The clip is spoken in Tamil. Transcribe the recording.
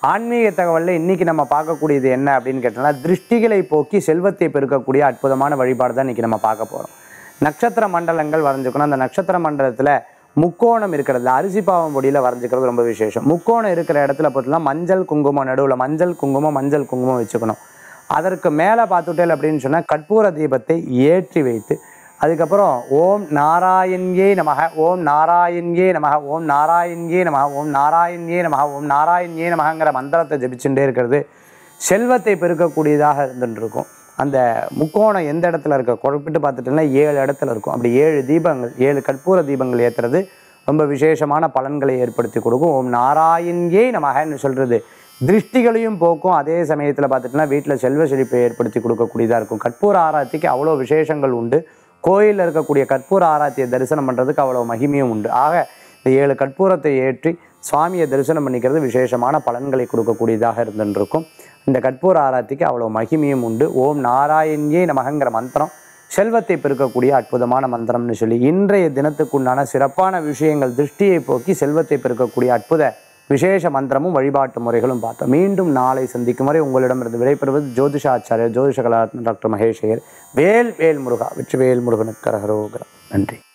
ஆன்மீக தகவலில் இன்னைக்கு நம்ம பார்க்கக்கூடியது என்ன அப்படின்னு கேட்டோம்னா திருஷ்டிகளை போக்கி செல்வத்தை பெருக்கக்கூடிய அற்புதமான வழிபாடு தான் இன்னைக்கு நம்ம பார்க்க போகிறோம் நட்சத்திர மண்டலங்கள் வரைஞ்சுக்கணும் அந்த நட்சத்திர மண்டலத்தில் முக்கோணம் இருக்கிறது அரிசி பாவம் பொடியில் வரைஞ்சிக்கிறது ரொம்ப விசேஷம் முக்கோணம் இருக்கிற இடத்துல பார்த்தீங்கன்னா மஞ்சள் குங்குமம் நடுவில் மஞ்சள் குங்குமம் மஞ்சள் குங்குமம் வச்சுக்கணும் அதற்கு மேலே பார்த்துட்டேல் அப்படின்னு சொன்னால் கற்பூர தீபத்தை ஏற்றி வைத்து அதுக்கப்புறம் ஓம் நாராயண்யே நமக ஓம் நாராயண்யே நமக ஓம் நாராயண்யே நமக ஓம் நாராயண்யே நமக ஓம் நாராயண்யே நமகங்கிற மந்திரத்தை ஜபிச்சுட்டே இருக்கிறது செல்வத்தை பெருக்கக்கூடியதாக இருந்துட்டு இருக்கும் அந்த முக்கோணம் எந்த இடத்துல இருக்க குறிப்பிட்டு பார்த்துட்டோம்னா ஏழு இடத்துல இருக்கும் அப்படி ஏழு தீபங்கள் ஏழு கற்பூர தீபங்கள் ஏற்றுறது ரொம்ப விசேஷமான பலன்களை ஏற்படுத்தி கொடுக்கும் ஓம் நாராயண்யே நமகன்னு சொல்கிறது திருஷ்டிகளையும் போக்கும் அதே சமயத்தில் பார்த்துட்டோம்னா வீட்டில் செல்வ செழிப்பை ஏற்படுத்தி கொடுக்கக்கூடியதாக இருக்கும் கற்பூர ஆராய்ச்சிக்கு அவ்வளோ விசேஷங்கள் உண்டு கோயிலில் இருக்கக்கூடிய கற்பூர ஆராய்ச்சியை தரிசனம் பண்ணுறதுக்கு அவ்வளோ மகிமையும் உண்டு ஆக இந்த ஏழு கற்பூரத்தை ஏற்றி சுவாமியை தரிசனம் பண்ணிக்கிறது விசேஷமான பலன்களை கொடுக்கக்கூடியதாக இருந்துருக்கும் இந்த கற்பூர ஆராய்ச்சிக்கு அவ்வளோ மகிமையும் உண்டு ஓம் நாராயண்யே நமகங்கிற மந்திரம் செல்வத்தை பெருக்கக்கூடிய அற்புதமான மந்திரம்னு சொல்லி இன்றைய தினத்துக்குண்டான சிறப்பான விஷயங்கள் திருஷ்டியை போக்கி செல்வத்தை பெருக்கக்கூடிய அற்புத விசேஷ மந்திரமும் வழிபாட்டு முறைகளும் பார்த்தோம் மீண்டும் நாளை சந்திக்கும் வரை உங்களிடமிருந்து விடைபெறுவது ஜோதிஷாச்சாரியர் ஜோதிஷ கலாத்ம டாக்டர் மகேஷ் ஐயர் வேல் வேல் முருகா வெற்றி வேல் முருகனுக்கு கரகரோகரம் நன்றி